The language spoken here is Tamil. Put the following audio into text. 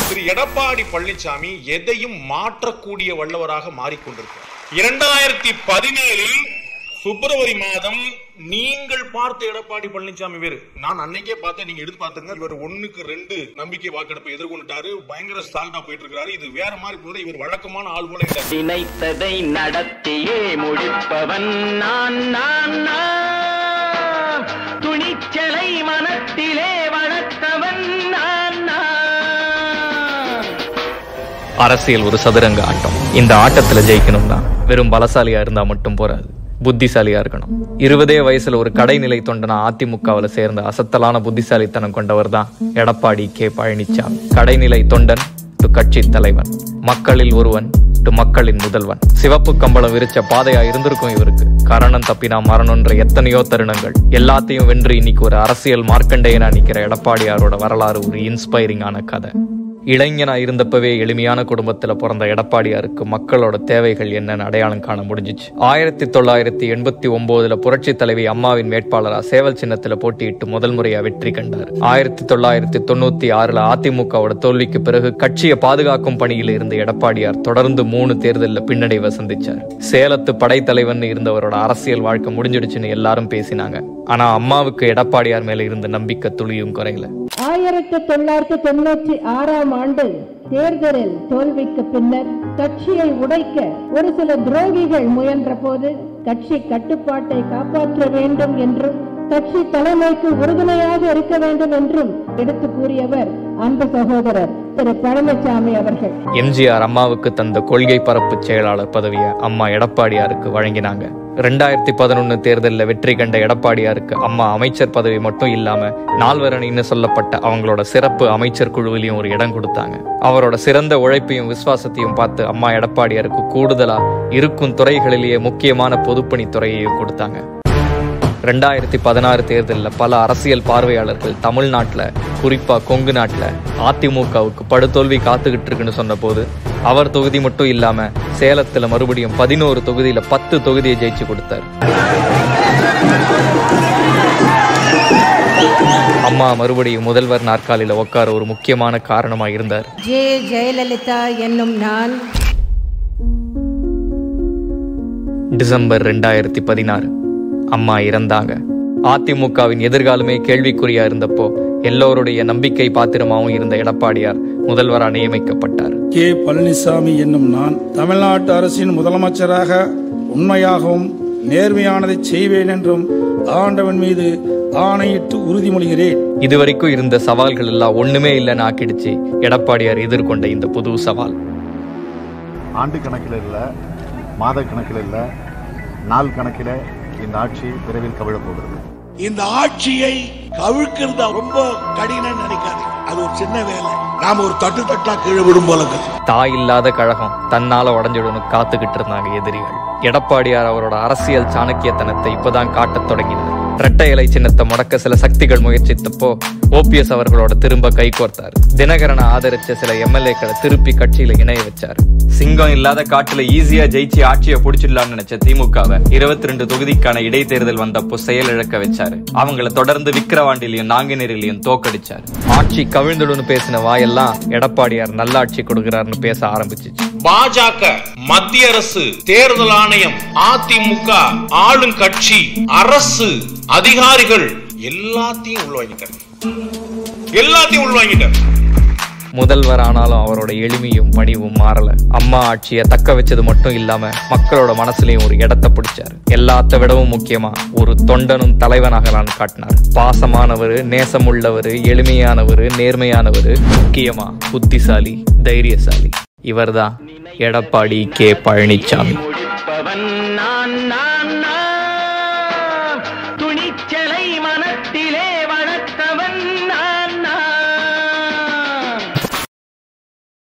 திரு எடப்பாடி பழனிசாமி எதையும் மாற்றக்கூடிய வல்லவராக மாறிக்கொண்டிருக்கிறார் இரண்டாயிரத்தி பதினேழில் பிப்ரவரி மாதம் நீங்கள் பார்த்த எடப்பாடி பழனிசாமி வேறு நான் அன்னைக்கே பார்த்தேன் நீங்க எடுத்து பார்த்துங்க இவர் ஒண்ணுக்கு ரெண்டு நம்பிக்கை வாக்கெடுப்பை எதிர்கொண்டுட்டாரு பயங்கர ஸ்டால்டா போயிட்டு இருக்காரு இது வேற மாதிரி போது இவர் வழக்கமான ஆள் போல இல்ல நினைத்ததை நடத்தியே முடிப்பவன் நான் நான் நான் துணிச்சலை மனத்திலே வளர்த்தவன் நான் நான் அரசியல் ஒரு சதுரங்க ஆட்டம் இந்த ஆட்டத்துல ஜெயிக்கணும்னா வெறும் பலசாலியா இருந்தா மட்டும் போறாது புத்திசாலியா இருக்கணும் இருபதே வயசுல ஒரு கடைநிலை தொண்டனா அதிமுகவுல சேர்ந்த அசத்தலான புத்திசாலித்தனம் கொண்டவர் தான் எடப்பாடி கே பழனிசாமி கடைநிலை தொண்டன் டு கட்சி தலைவன் மக்களில் ஒருவன் டு மக்களின் முதல்வன் சிவப்பு கம்பளம் விரிச்ச பாதையா இருந்திருக்கும் இவருக்கு கரணம் தப்பினா மரணம்ன்ற எத்தனையோ தருணங்கள் எல்லாத்தையும் வென்று இன்னைக்கு ஒரு அரசியல் மார்க்கண்டேயனா நிக்கிற எடப்பாடியாரோட வரலாறு ஒரு இன்ஸ்பைரிங்கான கதை இளைஞனா இருந்தப்பவே எளிமையான குடும்பத்துல பிறந்த எடப்பாடியாருக்கு மக்களோட தேவைகள் என்னன்னு அடையாளம் காண முடிஞ்சிச்சு ஆயிரத்தி தொள்ளாயிரத்தி எண்பத்தி ஒன்பதுல புரட்சி தலைவி அம்மாவின் வேட்பாளரா சேவல் சின்னத்துல போட்டியிட்டு முதல் முறையா வெற்றி கண்டார் ஆயிரத்தி தொள்ளாயிரத்தி தொண்ணூத்தி ஆறுல அதிமுகவோட தோல்விக்கு பிறகு கட்சியை பாதுகாக்கும் பணியில் இருந்த எடப்பாடியார் தொடர்ந்து மூணு தேர்தலில் பின்னடைவை சந்திச்சார் சேலத்து படைத்தலைவன் இருந்தவரோட அரசியல் வாழ்க்கை முடிஞ்சிடுச்சுன்னு எல்லாரும் பேசினாங்க ஆனா அம்மாவுக்கு எடப்பாடியார் மேல இருந்த நம்பிக்கை துளியும் குறையல ஆயிரத்தி தொள்ளாயிரத்தி தொண்ணூற்றி ஆறாம் ஆண்டு தேர்தலில் தோல்விக்கு பின்னர் கட்சியை உடைக்க ஒரு சில துரோகிகள் முயன்ற போது கட்சி கட்டுப்பாட்டை காப்பாற்ற வேண்டும் என்றும் கட்சி தலைமைக்கு உறுதுணையாக இருக்க வேண்டும் என்றும் எடுத்து கூறியவர் அன்பு சகோதரர் திரு பழனிசாமி அவர்கள் எம்ஜிஆர் அம்மாவுக்கு தந்த கொள்கை பரப்பு செயலாளர் பதவியை அம்மா எடப்பாடியாருக்கு வழங்கினாங்க ரெண்டாயிரத்தி பதினொன்னு தேர்தலில் வெற்றி கண்ட எடப்பாடியாருக்கு அம்மா அமைச்சர் பதவி மட்டும் இல்லாம நால்வரணின்னு சொல்லப்பட்ட அவங்களோட சிறப்பு அமைச்சர் குழுவிலையும் ஒரு இடம் கொடுத்தாங்க அவரோட சிறந்த உழைப்பையும் விசுவாசத்தையும் பார்த்து அம்மா எடப்பாடியாருக்கு கூடுதலா இருக்கும் துறைகளிலேயே முக்கியமான பொதுப்பணித் துறையையும் கொடுத்தாங்க ரெண்டாயிரத்தி பதினாறு தேர்தலில் பல அரசியல் பார்வையாளர்கள் தமிழ்நாட்டில் குறிப்பாக கொங்கு நாட்டில் அதிமுகவுக்கு படுதோல்வி காத்துக்கிட்டு இருக்குன்னு சொன்னபோது அவர் தொகுதி மட்டும் இல்லாமல் சேலத்தில் மறுபடியும் பதினோரு தொகுதியில் பத்து தொகுதியை ஜெயிச்சு கொடுத்தார் அம்மா மறுபடியும் முதல்வர் நாற்காலியில் உட்கார ஒரு முக்கியமான காரணமாக இருந்தார் ஜே ஜெயலலிதா என்னும் நான் டிசம்பர் ரெண்டாயிரத்தி பதினாறு அம்மா இறந்தாங்க அதிமுகவின் எதிர்காலமே கேள்விக்குறியா இருந்தப்போ எல்லோருடைய நம்பிக்கை பாத்திரமாவும் இருந்த எடப்பாடியார் முதல்வரா நியமிக்கப்பட்டார் கே பழனிசாமி என்னும் நான் தமிழ்நாட்டு அரசின் முதலமைச்சராக உண்மையாகவும் நேர்மையானதை செய்வேன் என்றும் ஆண்டவன் மீது ஆணையிட்டு உறுதிமொழிகிறேன் இதுவரைக்கும் இருந்த சவால்கள் எல்லாம் ஒண்ணுமே இல்லைன்னு ஆக்கிடுச்சு எடப்பாடியார் எதிர்கொண்ட இந்த புது சவால் ஆண்டு கணக்கில் இல்லை மாத கணக்கில் இல்லை நாள் கணக்கில் இந்த ஆட்சி விரைவில் கவிழப் போகிறது இந்த ஆட்சியை கவிழ்க்கிறது ரொம்ப கடினம் நினைக்காதீங்க அது ஒரு சின்ன வேலை நாம ஒரு தட்டு தட்டா கீழே விடும் போல இருக்குது. தாய் இல்லாத கழகம் தன்னால உடஞ்சிடணும் காத்துக்கிட்டு இருந்தாங்க எதிரிகள் எடப்பாடியார் அவரோட அரசியல் சாணக்கியத்தனத்தை இப்பதான் காட்டத் தொடங்கினார் இரட்டை இலை சின்னத்தை முடக்க சில சக்திகள் முயற்சித்தப்போ ஓபிஎஸ் அவர்களோட திரும்ப கைகோர்த்தார் தினகரனை ஆதரிச்ச சில எம்எல்ஏக்களை திருப்பி கட்சியில இணைய வச்சார் சிங்கம் இல்லாத காட்டுல ஈஸியா ஜெயிச்சு ஆட்சியை புடிச்சிடலாம்னு நினைச்ச திமுகவை இருபத்தி ரெண்டு தொகுதிக்கான இடைத்தேர்தல் வந்தப்போ செயலிழக்க வச்சாரு அவங்கள தொடர்ந்து விக்கிரவாண்டிலையும் நாங்குநேரிலையும் தோக்கடிச்சாரு ஆட்சி கவிழ்ந்துடுன்னு பேசின வாயெல்லாம் எடப்பாடியார் நல்லாட்சி கொடுக்கிறாருன்னு பேச ஆரம்பிச்சிச்சு பாஜக மத்திய அரசு தேர்தல் ஆணையம் அதிமுக ஆளுங்கட்சி அரசு அதிகாரிகள் எல்லாத்தையும் உள்வாங்கிட்டார் எல்லாத்தையும் உள்வாங்கிட்டார் முதல்வர் ஆனாலும் அவரோட எளிமையும் பணிவும் மாறல அம்மா ஆட்சியை தக்க வச்சது மட்டும் இல்லாம மக்களோட மனசுலயும் ஒரு இடத்தை பிடிச்சாரு எல்லாத்த விடவும் முக்கியமா ஒரு தொண்டனும் தலைவனாகலான்னு காட்டினார் பாசமானவர் நேசமுள்ளவர் எளிமையானவர் நேர்மையானவர் முக்கியமா புத்திசாலி தைரியசாலி இவர்தான் எடப்பாடி கே பழனிசாமி முடிப்பவன்